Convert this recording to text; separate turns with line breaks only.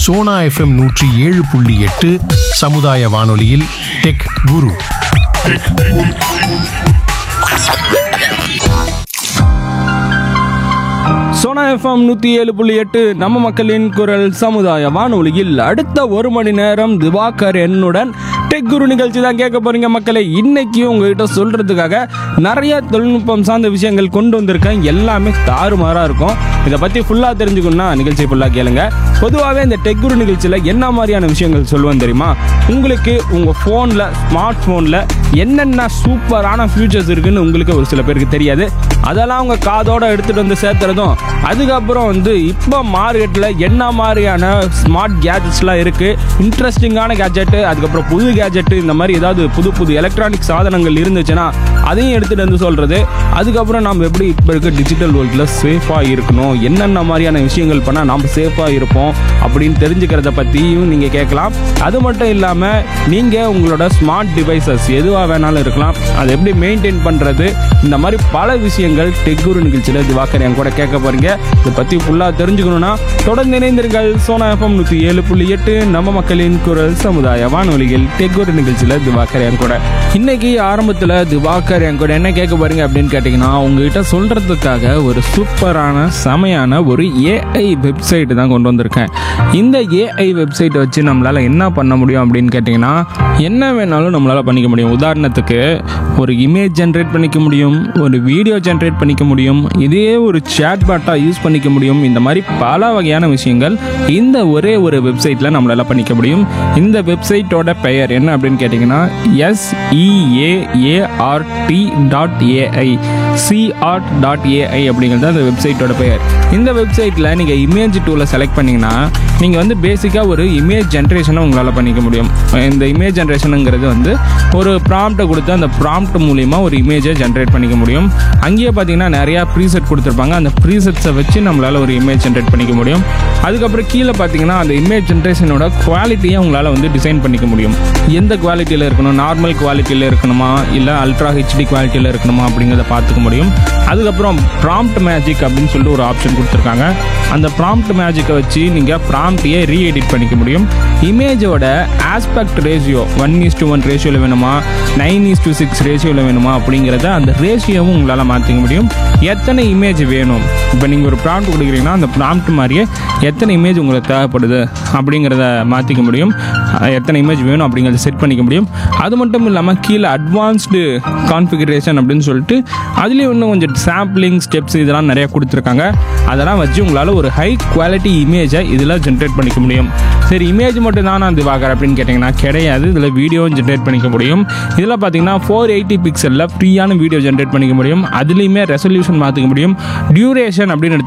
Sona FM நூற்றி ஏழு புள்ளி எட்டு சமுதாய வானொலியில் டெக் குரு
சோனா எஃப்எம் நூற்றி ஏழு புள்ளி எட்டு நம்ம மக்களின் குரல் சமுதாய வானொலியில் அடுத்த ஒரு மணி நேரம் திவாகர் என்னுடன் டெக் குரு நிகழ்ச்சி தான் கேட்க போறீங்க மக்களே இன்னைக்கு உங்ககிட்ட சொல்றதுக்காக நிறைய தொழில்நுட்பம் சார்ந்த விஷயங்கள் கொண்டு வந்திருக்கேன் எல்லாமே தாறுமாறா இருக்கும் இதை பத்தி ஃபுல்லா தெரிஞ்சுக்கணும்னா நிகழ்ச்சி ஃபுல்லா கேளுங்க பொதுவாகவே இந்த டெக் குரு நிகழ்ச்சியில் என்ன மாதிரியான விஷயங்கள் சொல்லுவேன் தெரியுமா உங்களுக்கு உங்க ஃபோனில் ஸ்மார்ட் ஃபோனில் என்னென்ன சூப்பரான ஃபியூச்சர்ஸ் இருக்குன்னு உங்களுக்கு ஒரு சில பேருக்கு தெரியாது அதெல்லாம் அவங்க காதோட எடுத்துட்டு வந்து சேர்த்துறதும் அதுக்கப்புறம் வந்து இப்போ மார்க்கெட்டில் என்ன மாதிரியான ஸ்மார்ட் கேஜெட்ஸ்லாம் இருக்குது இன்ட்ரெஸ்டிங்கான கேஜெட்டு அதுக்கப்புறம் புது கேஜெட்டு இந்த மாதிரி ஏதாவது புது புது எலக்ட்ரானிக் சாதனங்கள் இருந்துச்சுன்னா அதையும் எடுத்துகிட்டு வந்து சொல்கிறது அதுக்கப்புறம் நம்ம எப்படி இப்போ இருக்க டிஜிட்டல் வேர்ல்டில் சேஃபாக இருக்கணும் என்னென்ன மாதிரியான விஷயங்கள் பண்ணால் நம்ம சேஃபாக இருப்போம் அப்படின்னு தெரிஞ்சுக்கிறத பற்றியும் நீங்கள் கேட்கலாம் அது மட்டும் இல்லாமல் நீங்கள் உங்களோட ஸ்மார்ட் டிவைசஸ் எதுவாக வேணாலும் இருக்கலாம் அதை எப்படி மெயின்டைன் பண்ணுறது இந்த மாதிரி பல விஷயங்கள் டெக்குரு நிகழ்ச்சியில் திவாகர் என் கூட கேட்க போறீங்க இதை பற்றி ஃபுல்லாக தெரிஞ்சுக்கணும்னா தொடர்ந்து இணைந்திருங்கள் சோனா எஃப்எம் நூற்றி ஏழு புள்ளி எட்டு நம்ம மக்களின் குரல் சமுதாய வானொலியில் டெக்குரு நிகழ்ச்சியில் திவாகர் என் கூட இன்னைக்கு ஆரம்பத்தில் திவாகர் என் கூட என்ன கேட்க போறீங்க அப்படின்னு கேட்டிங்கன்னா உங்ககிட்ட சொல்கிறதுக்காக ஒரு சூப்பரான செமையான ஒரு ஏஐ வெப்சைட் தான் கொண்டு வந்திருக்கேன் இந்த ஏஐ வெப்சைட்டை வச்சு நம்மளால் என்ன பண்ண முடியும் அப்படின்னு கேட்டிங்கன்னா என்ன வேணாலும் நம்மளால் பண்ணிக்க முடியும் உதாரணத்துக்கு ஒரு இமேஜ் ஜென்ரேட் பண்ணிக்க முடியும் ஒரு வீடியோ ஜென்ரேட் பண்ணிக்க முடியும் இதே ஒரு சேட் பாட்டாக யூஸ் பண்ணிக்க முடியும் இந்த மாதிரி பல வகையான விஷயங்கள் இந்த ஒரே ஒரு வெப்சைட்டில் நம்மளால் பண்ணிக்க முடியும் இந்த வெப்சைட்டோட பெயர் என்ன அப்படின்னு கேட்டிங்கன்னா S E A A R T dot AI seaart dot AI அப்படிங்கிறது அந்த வெப்சைட்டோட பெயர் இந்த வெப்சைட்டில் நீங்கள் இமேஜ் டூலை செலக்ட் பண்ணிங்கன்னா நீங்கள் வந்து பேசிக்காக ஒரு இமேஜ் ஜென்ரேஷனை உங்களால் பண்ணிக்க முடியும் இந்த இமேஜ் ஜென்ரேஷனுங்கிறது வந்து ஒரு ப்ராம்ப்டை கொடுத்து அந்த ப்ராம்ப்ட் மூலிமா ஒரு இமேஜை ஜென்ரேட் பண்ணிக்க முடியும் அங்கேயே பார்த்தீங்கன்னா நிறையா ப்ரீசெட் கொடுத்துருப்பாங்க அந்த ப்ரீசெட்ஸை வச்சு நம்மளால் ஒரு இமேஜ் ஜென்ரேட் பண்ணிக்க முடியும் அதுக்கப்புறம் கீழே பார்த்தீங்கன்னா அந்த இமேஜ் ஜென்ரேஷனோட குவாலிட்டியை உங்களால் வந்து டிசைன் பண்ணிக்க முடியும் எந்த குவாலிட்டியில் இருக்கணும் நார்மல் குவாலிட்டியில் இருக்கணுமா இல்லை அல்ட்ரா ஹெச்டி குவாலிட்டியில் இருக்கணுமா அப்படிங்கிறத பார்த்துக்க முடியும் அதுக்கப்புறம் ப்ராம்ப்ட் மேஜிக் அப்படின்னு சொல்லிட்டு ஒரு ஆப்ஷன் கொடுத்துருக்காங்க அந்த ப்ராம்ப்ட் மேஜிக்கை வச்சு நீங்கள் ப்ராம்ப்டையே ரீஎடிட் பண்ணிக்க முடியும் இமேஜோட aspect ratio one is to one ரேஷியோவில் வேணுமா நைன் இஸ் டு சிக்ஸ் ரேஷியோவில் வேணுமா அப்படிங்கிறத அந்த ரேஷியோவும் உங்களால் மாற்றிக்க முடியும் எத்தனை இமேஜ் வேணும் இப்போ நீங்கள் ஒரு ப்ராம்ப்ட் கொடுக்குறீங்கன்னா அந்த ப்ராம்ப்ட் மாதிரியே எத்தனை இமேஜ் உங்களுக்கு தேவைப்படுது அப்படிங்கிறத மாற்றிக்க முடியும் அஹ் எத்தனை இமேஜ் வேணும் அப்படிங்கிறத செட் பண்ணிக்க முடியும் அது மட்டும் இல்லாமல் கீழே அட்வான்ஸ்டு கான்ஃபிகரேஷன் அப்படின்னு சொல்லிட்டு அதுலேயும் இன்னும் கொஞ்சம் சாம்பிளிங் ஸ்டெப்ஸ் இதெல்லாம் நிறைய கொடுத்துருக்காங்க அதெல்லாம் வச்சு உங்களால் ஒரு ஹை குவாலிட்டி இமேஜை இதில் ஜென்ரேட் பண்ணிக்க முடியும் சரி இமேஜ் மட்டும் தான் நான் திவாகர் அப்படின்னு கேட்டிங்கன்னா கிடையாது இதில் வீடியோவும் ஜென்ரேட் பண்ணிக்க முடியும் இதில் பார்த்தீங்கன்னா ஃபோர் எயிட்டி பிக்சலில் ஃப்ரீயான வீடியோ ஜென்ரேட் பண்ணிக்க முடியும் அதுலேயுமே ரெசல்யூஷன் மாற்றிக்க முடியும் டியூரேஷன் அப்படின்னு எடுத்து